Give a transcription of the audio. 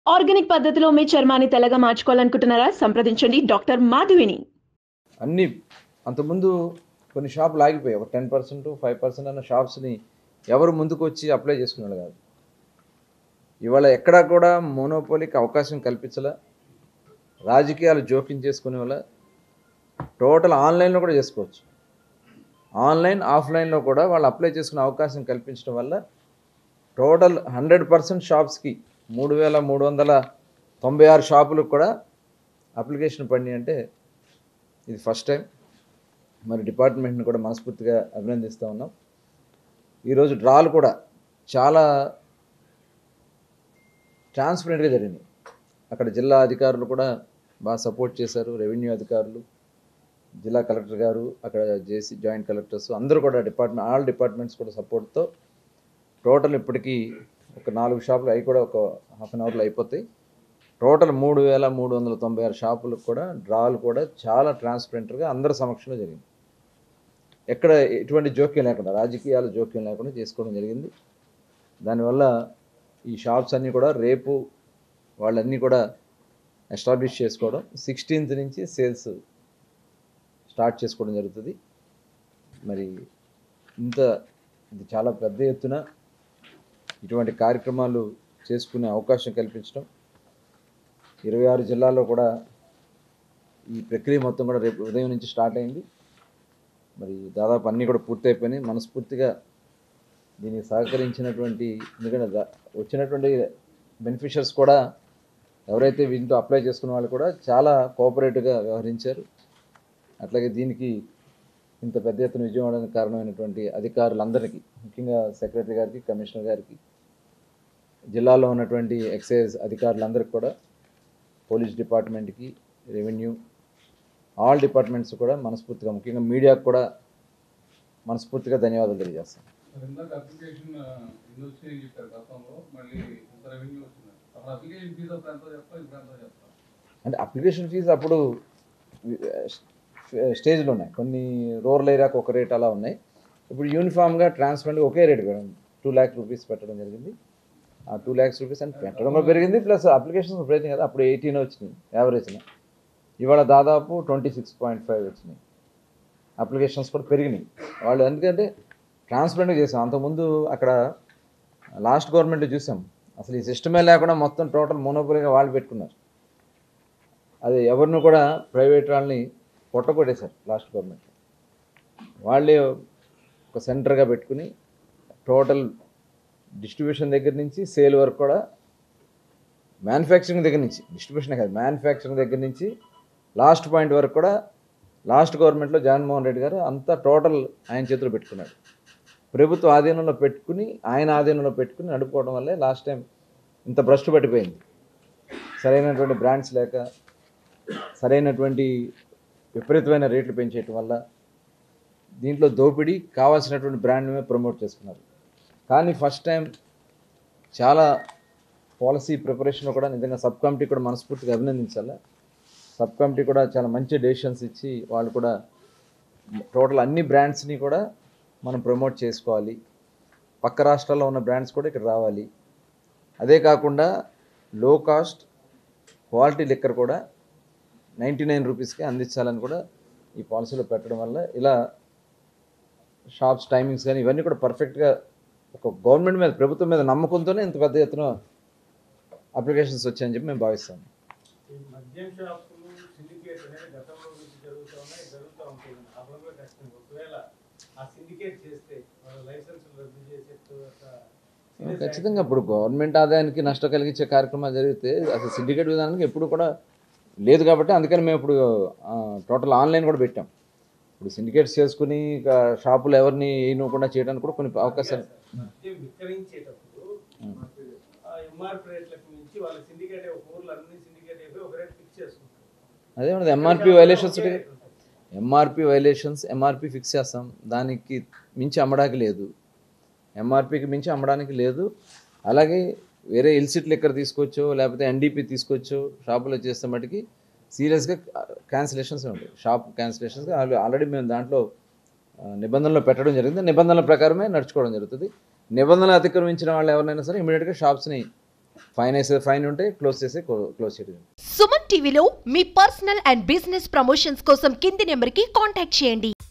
organic పద్ధతిలో మీ చర్మాన్ని తెల్లగా మార్చుకోవాలనుకుంటున్నారా సంప్రదించండి డాక్టర్ మాధవిని అన్నీ అంతకుముందు కొన్ని షాపులు ఆగిపోయాయి ఒక టెన్ పర్సెంట్ ఫైవ్ పర్సెంట్ అన్న షాప్స్ని ఎవరు ముందుకు వచ్చి అప్లై చేసుకునేవాళ్ళు కాదు ఇవాళ ఎక్కడా కూడా మోనోపోలికి అవకాశం కల్పించలే రాజకీయాలు జోక్యం చేసుకునే వాళ్ళ టోటల్ ఆన్లైన్లో కూడా చేసుకోవచ్చు ఆన్లైన్ ఆఫ్లైన్లో కూడా వాళ్ళు అప్లై చేసుకునే అవకాశం కల్పించడం వల్ల టోటల్ హండ్రెడ్ పర్సెంట్ షాప్స్కి మూడు వేల మూడు వందల తొంభై ఆరు షాపులకు కూడా అప్లికేషన్ పడినాయి అంటే ఇది ఫస్ట్ టైం మరి డిపార్ట్మెంట్ని కూడా మనస్ఫూర్తిగా అభినందిస్తూ ఉన్నాం ఈరోజు డ్రాలు కూడా చాలా ట్రాన్స్పరెంట్గా జరిగింది అక్కడ జిల్లా అధికారులు కూడా బాగా సపోర్ట్ చేశారు రెవెన్యూ అధికారులు జిల్లా కలెక్టర్ గారు అక్కడ జేసీ జాయింట్ కలెక్టర్స్ అందరూ కూడా డిపార్ట్మెంట్ ఆల్ డిపార్ట్మెంట్స్ కూడా సపోర్ట్తో టోటల్ ఇప్పటికీ ఒక నాలుగు షాపులు అవి కూడా ఒక హాఫ్ అన్ అవర్లో అయిపోతాయి టోటల్ మూడు వేల మూడు వందల తొంభై ఆరు షాపులకు కూడా డ్రాలు కూడా చాలా ట్రాన్స్పరెంట్గా అందరి సమక్షంలో జరిగింది ఎక్కడ ఎటువంటి జోక్యం లేకుండా రాజకీయాల జోక్యం లేకుండా చేసుకోవడం జరిగింది దానివల్ల ఈ షాప్స్ అన్నీ కూడా రేపు వాళ్ళన్నీ కూడా ఎస్టాబ్లిష్ చేసుకోవడం సిక్స్టీన్త్ నుంచి సేల్స్ స్టార్ట్ చేసుకోవడం జరుగుతుంది మరి ఇంత ఇది చాలా పెద్ద ఎత్తున ఇటువంటి కార్యక్రమాలు చేసుకునే అవకాశం కల్పించడం ఇరవై ఆరు జిల్లాల్లో కూడా ఈ ప్రక్రియ మొత్తం కూడా రేపు ఉదయం నుంచి స్టార్ట్ అయింది మరి దాదాపు అన్నీ కూడా పూర్తయిపోయినాయి మనస్ఫూర్తిగా దీనికి సహకరించినటువంటి ఎందుకంటే దా- వచ్చినటువంటి బెనిఫిషియర్స్ కూడా ఎవరైతే వీటితో అప్లై చేసుకున్న వాళ్ళు కూడా చాలా కోఆపరేటివ్గా వ్యవహరించారు అట్లాగే దీనికి ఇంత పెద్ద ఎత్తున విజయం అవడానికి కారణమైనటువంటి అధికారులందరికీ ముఖ్యంగా సెక్రటరీ గారికి కమిషనర్ గారికి జిల్లాలో ఉన్నటువంటి ఎక్సైజ్ అధికారులందరికీ కూడా పోలీస్ డిపార్ట్మెంట్కి రెవెన్యూ ఆల్ డిపార్ట్మెంట్స్ కూడా మనస్ఫూర్తిగా ముఖ్యంగా మీడియాకు కూడా మనస్ఫూర్తిగా ధన్యవాదాలు తెలియజేస్తాను మరి ఇందాక అప్లికేషన్ ఎన్ని వచ్చినాయి చెప్పారు గతంలో మళ్ళీ ఇంత రెవెన్యూ వచ్చింది అప్పుడు అప్లికేషన్ ఫీజు అప్పుడు ఎంతో చెప్తా ఇప్పుడు ఎంతో చెప్తా అంటే అప్లికేషన్ ఫీజు అప్పుడు స్టేజ్లో ఉన్నాయి కొన్ని రూరల్ ఏరియాకి ఒక రేట్ అలా ఉన్నాయి ఇప్పుడు యూనిఫామ్గా ట్రాన్స్పరెంట్గా ఒకే రేట్ పెట్టడం టూ ల్యాక్ రూపీస్ పెట్టడం జరిగింది ఆ టూ ల్యాక్స్ రూపీస్ అని పెట్టడం కూడా పెరిగింది ప్లస్ అప్లికేషన్స్ పెరిగింది కదా అప్పుడు ఎయిటీన్ వచ్చినాయి యావరేజ్న ఇవాళ దాదాపు ట్వంటీ సిక్స్ పాయింట్ ఫైవ్ వచ్చినాయి అప్లికేషన్స్ కూడా పెరిగినాయి వాళ్ళు ఎందుకంటే ట్రాన్స్పరెంట్గా చేసాం అంతకుముందు అక్కడ లాస్ట్ గవర్నమెంట్ చూసాం అసలు ఈ సిస్టమే లేకుండా మొత్తం టోటల్ మోనోపోలీగా వాళ్ళు పెట్టుకున్నారు అది ఎవరిని కూడా ప్రైవేట్ వాళ్ళని కొట్టకొట్టేశారు లాస్ట్ గవర్నమెంట్ వాళ్ళే ఒక సెంటర్గా పెట్టుకుని టోటల్ డిస్ట్రిబ్యూషన్ దగ్గర నుంచి సేల్ వరకు కూడా మ్యానుఫ్యాక్చరింగ్ దగ్గర నుంచి డిస్ట్రిబ్యూషన్ కాదు మ్యానుఫ్యాక్చరింగ్ దగ్గర నుంచి లాస్ట్ పాయింట్ వరకు కూడా లాస్ట్ గవర్నమెంట్లో జగన్మోహన్ రెడ్డి గారు అంతా టోటల్ ఆయన చేతిలో పెట్టుకున్నాడు ప్రభుత్వ ఆధీనంలో పెట్టుకుని ఆయన ఆధీనంలో పెట్టుకుని నడుపుకోవడం వల్లే లాస్ట్ టైం ఇంత భ్రష్టు పట్టిపోయింది సరైనటువంటి బ్రాండ్స్ లేక సరైనటువంటి విపరీతమైన రేట్లు పెంచేయటం వల్ల దీంట్లో దోపిడీ కావాల్సినటువంటి బ్రాండ్ని ప్రమోట్ చేసుకున్నారు కానీ ఫస్ట్ టైం చాలా పాలసీ ప్రిపరేషన్లో కూడా నిజంగా సబ్ కమిటీ కూడా మనస్ఫూర్తిగా అభినందించాలి సబ్ కమిటీ కూడా చాలా మంచి డెసిషన్స్ ఇచ్చి వాళ్ళు కూడా టోటల్ అన్ని బ్రాండ్స్ని కూడా మనం ప్రమోట్ చేసుకోవాలి పక్క రాష్ట్రాల్లో ఉన్న బ్రాండ్స్ కూడా ఇక్కడ రావాలి అదే కాకుండా లో కాస్ట్ క్వాలిటీ లిక్కర్ కూడా నైంటీ నైన్ రూపీస్కి అందించాలని కూడా ఈ పాలసీలో పెట్టడం వల్ల ఇలా షాప్స్ టైమింగ్స్ కానీ ఇవన్నీ కూడా పర్ఫెక్ట్గా ఒక గవర్నమెంట్ మీద ప్రభుత్వం మీద నమ్మకంతోనే ఇంత పెద్ద ఎత్తున అప్లికేషన్స్ వచ్చాయని చెప్పి మేము భావిస్తాం ఈ మద్యం షాపులు సిండికేట్ అనేది గతంలో నుంచి జరుగుతూ ఉన్నాయి జరుగుతూ ఉంటుంది అమలులో కష్టం ఒకవేళ ఆ సిండికేట్ చేస్తే వాళ్ళ లైసెన్సులు రద్దు చేసే ఒక ఖచ్చితంగా ఇప్పుడు గవర్నమెంట్ ఆదాయానికి నష్టం కలిగించే కార్యక్రమాలు జరిగితే అసలు సిండికేట్ విధానానికి ఎప్పుడు కూడా లేదు కాబట్టి అందుకని మేము ఇప్పుడు టోటల్ ఆన్లైన్ కూడా పెట్టాం ఇప్పుడు సిండికేట్స్ చేసుకుని ఇక షాపులు ఎవరిని వేయకుండా చేయడానికి కూడా కొన్ని అవకాశాలు మద్యం విక్రయించేటప్పుడు ఆ ఎంఆర్పి రేట్లకు మించి వాళ్ళ సిండికేట్ ఒక ఊర్లో అన్ని సిండికేట్ అయిపోయి ఒక రేట్ ఫిక్స్ చేసుకుంటారు అదే ఉన్నది MRP violations MRP violations MRP fix చేస్తాం దానికి మించి అమ్మడానికి లేదు ఎంఆర్పికి మించి అమ్మడానికి లేదు అలాగే వేరే ఇల్సిట్ లెక్కర్ తీసుకోవచ్చో లేకపోతే ఎన్డీపీ తీసుకోవచ్చో షాపులో చేస్తే మటుకి సీరియస్గా క్యాన్సిలేషన్స్ ఉంటాయి షాప్ క్యాన్సిలేషన్స్ ఆల్రెడీ మేము దాంట్లో ఆ, నిబంధనలు పెట్టడం జరిగింది నిబంధనల ప్రకారమే నడుచుకోవడం జరుగుతుంది నిబంధనలు అతిక్రమించిన వాళ్ళు ఎవరినైనా సరే ఇమీడియట్గా షాప్స్ని ఫైన్ వేసే ఫైన్ ఉంటే క్లోజ్ చేసి క్లోజ్ చేయడం సుమన్ టీవీలో మీ పర్సనల్ అండ్ బిజినెస్ ప్రమోషన్స్ కోసం కింది నెంబర్కి కాంటాక్ట్ చేయండి